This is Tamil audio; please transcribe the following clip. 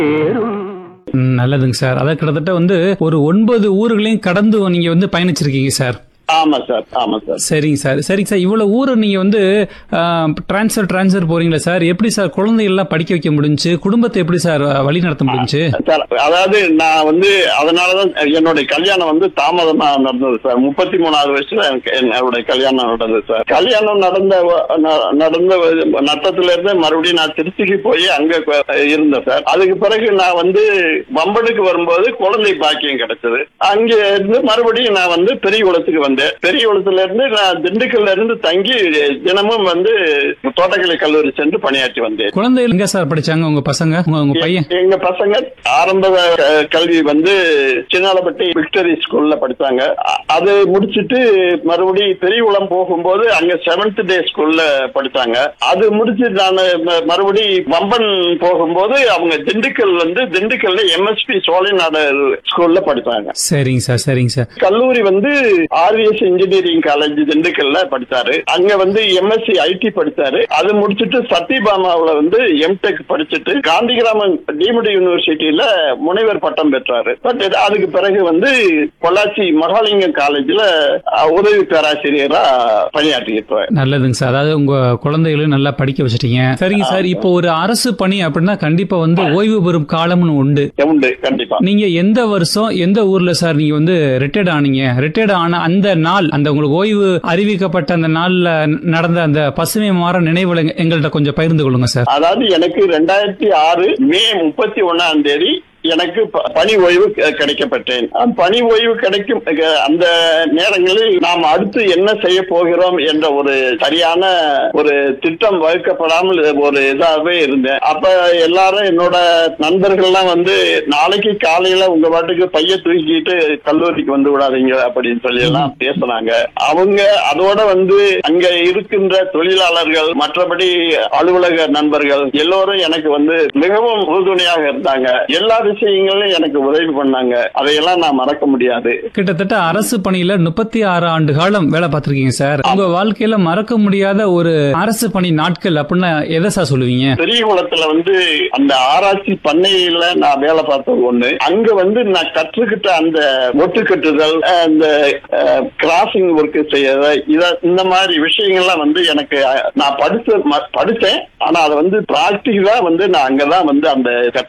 ம், நல்லதுங்க சார் அதாவது கிட்டத்தட்ட வந்து ஒரு ஒன்பது ஊர்களையும் கடந்து நீங்க வந்து பயணிச்சிருக்கீங்க சார் ஆமா சார் ஆமா சார் சரிங்க சார் சரிங்க சார் இவ்வளவு ஊரை நீங்க வந்து டிரான்ஸ்ஃபர் டிரான்ஸ்ஃபர் போறீங்களா சார் எப்படி சார் குழந்தைகள் படிக்க வைக்க முடிஞ்சு குடும்பத்தை எப்படி சார் வழி நடத்த முடிஞ்சு சார் அதாவது நான் வந்து அதனாலதான் என்னுடைய கல்யாணம் வந்து தாமதமா நடந்தது சார் முப்பத்தி மூணாவது வயசுல எனக்கு என்னுடைய கல்யாணம் நடந்தது சார் கல்யாணம் நடந்த வ- ந- நடந்த வ- நட்டத்துல இருந்து மறுபடியும் நான் திருச்சிக்கு போய் அங்க கொ- இருந்தேன் சார் அதுக்கு பிறகு நான் வந்து வம்பனுக்கு வரும்போது குழந்தை பாக்கியம் கிடைச்சது அங்க இருந்து மறுபடியும் நான் வந்து பெரியகுளத்துக்கு வந்தேன் பெரியகுளத்துல இருந்து நான் திண்டுக்கல்ல இருந்து தங்கி தினமும் வந்து தோட்டக்கலை கல்லூரி சென்று பணியாற்றி வந்தேன் குழந்தைகள் எங்க சார் படிச்சாங்க உங்க பசங்க உங்க உங்க பையன் எங்க பசங்க ஆரம்ப அஹ், கல்வி வந்து சின்னாலப்பட்டி விக்டரி ஸ்கூல்ல படிச்சாங்க அ- அது முடிச்சிட்டு மறுபடியும் பெரியகுளம் போகும்போது அங்க செவன்த் டே ஸ்கூல்ல படிச்சாங்க அது முடிச்சு நான் ம- மறுபடி வம்பன் போகும்போது அவங்க திண்டுக்கல் வந்து திண்டுக்கல்ல எம்எஸ்பி சோலைநாடு ஸ்கூல்ல படிச்சாங்க சரிங்க சார் சரிங்க சார் கல்லூரி வந்து ஆர்விஎஸ் இன்ஜினியரிங் காலேஜ் திண்டுக்கல்ல படிச்சாரு அங்க வந்து எம்எஸ்சி ஐடி படிச்சாரு அது முடிச்சிட்டு சத்யபாமாவுல வந்து எம்டெக் படிச்சுட்டு காந்திகிராமன் டீம்டு யூனிவர்சிட்டியில முனைவர் பட்டம் பெற்றாரு பட் அதுக்கு பிறகு வந்து பொள்ளாச்சி மகாலிங்கம் காலேஜ்ல அஹ், உதவி பேராசிரியரா பணியாற்றி இருப்பார் நல்லதுங்க சார் அதாவது உங்க குழந்தைகளையும் நல்லா படிக்க வச்சிட்டீங்க சரிங்க சார் இப்போ ஒரு அரசு பணி அப்படின்னா கண்டிப்பா வந்து ஓய்வு பெறும் காலம்னு உண்டு உண்டு கண்டிப்பா நீங்க எந்த வருஷம் எந்த ஊர்ல சார் நீங்க வந்து ரிட்டையர்ட் ஆனீங்க ரிட்டையர்ட் ஆன அந்த நாள் அந்த உங்களுக்கு ஓய்வு அறிவிக்கப்பட்ட அந்த நாள்ல நடந்த அந்த பசுமை மாற நினைவுல எங்க- எங்கள்ட்ட கொஞ்சம் பகிர்ந்து கொள்ளுங்க சார் அதாவது எனக்கு ரெண்டாயிரத்தி ஆறு மே முப்பத்தி ஒன்னாம் தேதி எனக்கு ப- பணி ஓய்வு க- கிடைக்கப்பட்டேன் அஹ் பணி ஓய்வு கிடைக்கும் அஹ் அந்த நேரங்களில் நாம் அடுத்து என்ன செய்ய போகிறோம் என்ற ஒரு சரியான ஒரு திட்டம் வகுக்கப்படாமல் ஒரு இதாகவே இருந்தேன் அப்ப எல்லாரும் என்னோட நண்பர்கள்லாம் வந்து நாளைக்கு காலையில உங்க பாட்டுக்கு பைய தூக்கிட்டு கல்லூரிக்கு வந்து விடாதீங்க அப்படின்னு சொல்லி எல்லாம் பேசினாங்க அவங்க அதோட வந்து அங்க இருக்கின்ற தொழிலாளர்கள் மற்றபடி அலுவலக நண்பர்கள் எல்லோரும் எனக்கு வந்து மிகவும் உறுதுணையாக இருந்தாங்க எல்லா விஷயங்களும் எனக்கு உதவி பண்ணாங்க அதையெல்லாம் நான் மறக்க முடியாது கிட்டத்தட்ட அரசு பணியில முப்பத்தி ஆறு ஆண்டு காலம் வேலை பார்த்திருக்கீங்க சார் உங்க வாழ்க்கையில மறக்க முடியாத ஒரு அரசு பணி நாட்கள் அப்படின்னா எதை சார் சொல்லுவீங்க பெரியகுளத்துல வந்து அந்த ஆராய்ச்சி பண்ணையில நான் வேலை பார்த்தது ஒண்ணு அங்க வந்து நான் கற்றுக்கிட்ட அந்த ஒட்டு கட்டுதல் அஹ், அந்த கிராசிங் ஒர்க் செய்யறது இத இந்த மாதிரி விஷயங்கள்லாம் வந்து எனக்கு அஹ், நான் படிச்ச ம- படிச்சேன் ஆனா அதை வந்து பிராக்டிகலா வந்து நான் அங்கதான் வந்து அந்த கற்றுக்கிட்டேன்